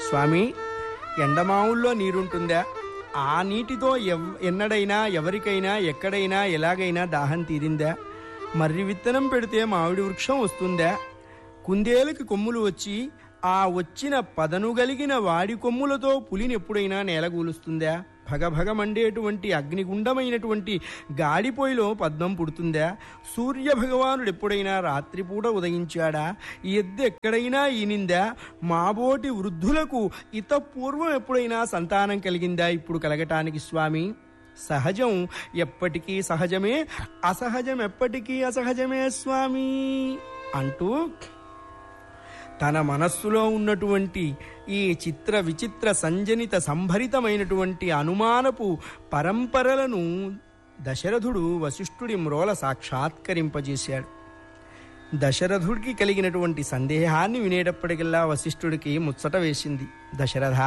స్వామి ఎండమావుల్లో నీరుంటుందా ఆ నీటితో ఎవ్ ఎన్నడైనా ఎవరికైనా ఎక్కడైనా ఎలాగైనా దాహం తీరిందా మర్రి విత్తనం పెడితే మామిడి వృక్షం వస్తుందా కుందేలుకి కొమ్ములు వచ్చి ఆ వచ్చిన పదను గలిగిన వాడి కొమ్ములతో పులిని ఎప్పుడైనా నేలగూలుస్తుందా భగభగ మండేటువంటి అగ్నిగుండమైనటువంటి గాడిపోయిలో పద్మం పుడుతుందా సూర్య భగవానుడు ఎప్పుడైనా రాత్రిపూట ఉదయించాడా ఈ ఎద్దు ఎక్కడైనా ఈనిందా మాబోటి వృద్ధులకు ఇత పూర్వం ఎప్పుడైనా సంతానం కలిగిందా ఇప్పుడు కలగటానికి స్వామి సహజం ఎప్పటికీ సహజమే అసహజం ఎప్పటికీ అసహజమే స్వామి అంటూ తన మనస్సులో ఉన్నటువంటి ఈ చిత్ర విచిత్ర సంజనిత సంభరితమైనటువంటి అనుమానపు పరంపరలను దశరథుడు వశిష్ఠుడి మ్రోల సాక్షాత్కరింపజేశాడు దశరథుడికి కలిగినటువంటి సందేహాన్ని వినేటప్పటికల్లా వశిష్ఠుడికి ముచ్చట వేసింది దశరథ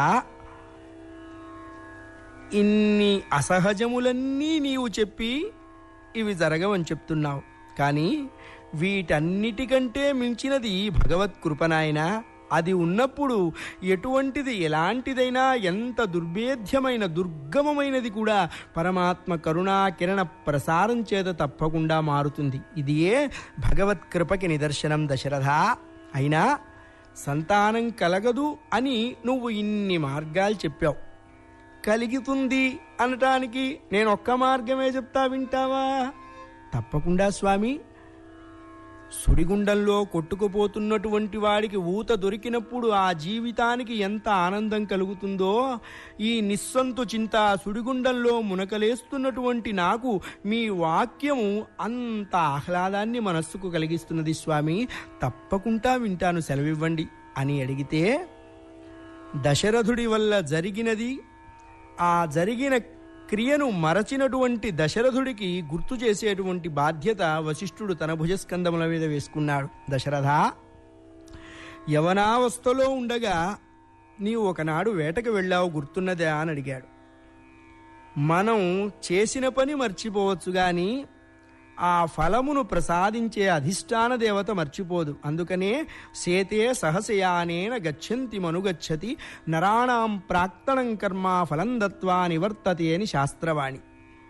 ఇన్ని అసహజములన్నీ నీవు చెప్పి ఇవి జరగవని చెప్తున్నావు కానీ వీటన్నిటికంటే మించినది భగవత్ కృపనాయన అది ఉన్నప్పుడు ఎటువంటిది ఎలాంటిదైనా ఎంత దుర్భేద్యమైన దుర్గమమైనది కూడా పరమాత్మ కరుణా కిరణ ప్రసారం చేత తప్పకుండా మారుతుంది ఇదియే భగవత్ కృపకి నిదర్శనం దశరథ అయినా సంతానం కలగదు అని నువ్వు ఇన్ని మార్గాలు చెప్పావు కలుగుతుంది అనటానికి నేను ఒక్క మార్గమే చెప్తా వింటావా తప్పకుండా స్వామి సుడిగుండంలో కొట్టుకుపోతున్నటువంటి వాడికి ఊత దొరికినప్పుడు ఆ జీవితానికి ఎంత ఆనందం కలుగుతుందో ఈ నిస్సంతు చింత సుడిగుండంలో మునకలేస్తున్నటువంటి నాకు మీ వాక్యము అంత ఆహ్లాదాన్ని మనస్సుకు కలిగిస్తున్నది స్వామి తప్పకుండా వింటాను సెలవివ్వండి అని అడిగితే దశరథుడి వల్ల జరిగినది ఆ జరిగిన క్రియను మరచినటువంటి దశరథుడికి గుర్తు చేసేటువంటి బాధ్యత వశిష్ఠుడు తన భుజస్కందముల మీద వేసుకున్నాడు దశరథ యవనావస్థలో ఉండగా నీవు ఒకనాడు వేటకు వెళ్ళావు గుర్తున్నదా అని అడిగాడు మనం చేసిన పని మర్చిపోవచ్చు గాని ఆ ఫలమును ప్రసాదించే అధిష్టాన దేవత మర్చిపోదు అందుకనే సేతే సహసయానేన గచ్చంతి మనుగచ్చతి నరాణాం ప్రాక్తనం కర్మ ఫలం దత్వా నివర్తతే అని శాస్త్రవాణి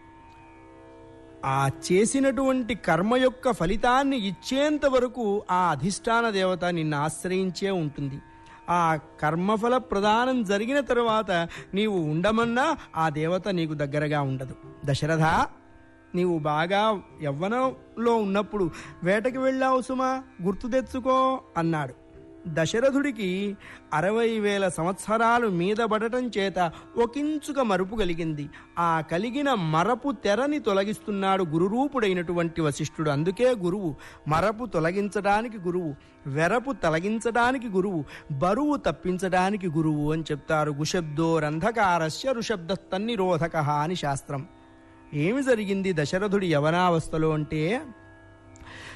ఆ చేసినటువంటి కర్మ యొక్క ఫలితాన్ని ఇచ్చేంత వరకు ఆ అధిష్టాన దేవత నిన్ను ఆశ్రయించే ఉంటుంది ఆ కర్మఫల ప్రదానం జరిగిన తర్వాత నీవు ఉండమన్నా ఆ దేవత నీకు దగ్గరగా ఉండదు దశరథ నీవు బాగా యవ్వనంలో ఉన్నప్పుడు వేటకి వెళ్ళావు సుమా గుర్తు తెచ్చుకో అన్నాడు దశరథుడికి అరవై వేల సంవత్సరాలు మీద పడటం చేత ఒకించుక మరుపు కలిగింది ఆ కలిగిన మరపు తెరని తొలగిస్తున్నాడు గురురూపుడైనటువంటి వశిష్ఠుడు అందుకే గురువు మరపు తొలగించడానికి గురువు వెరపు తొలగించడానికి గురువు బరువు తప్పించడానికి గురువు అని చెప్తారు గుశబ్దో రంధకారస్య ఋషబ్ద తన్నిరోధక అని శాస్త్రం ఏమి జరిగింది దశరథుడి యవనావస్థలో అంటే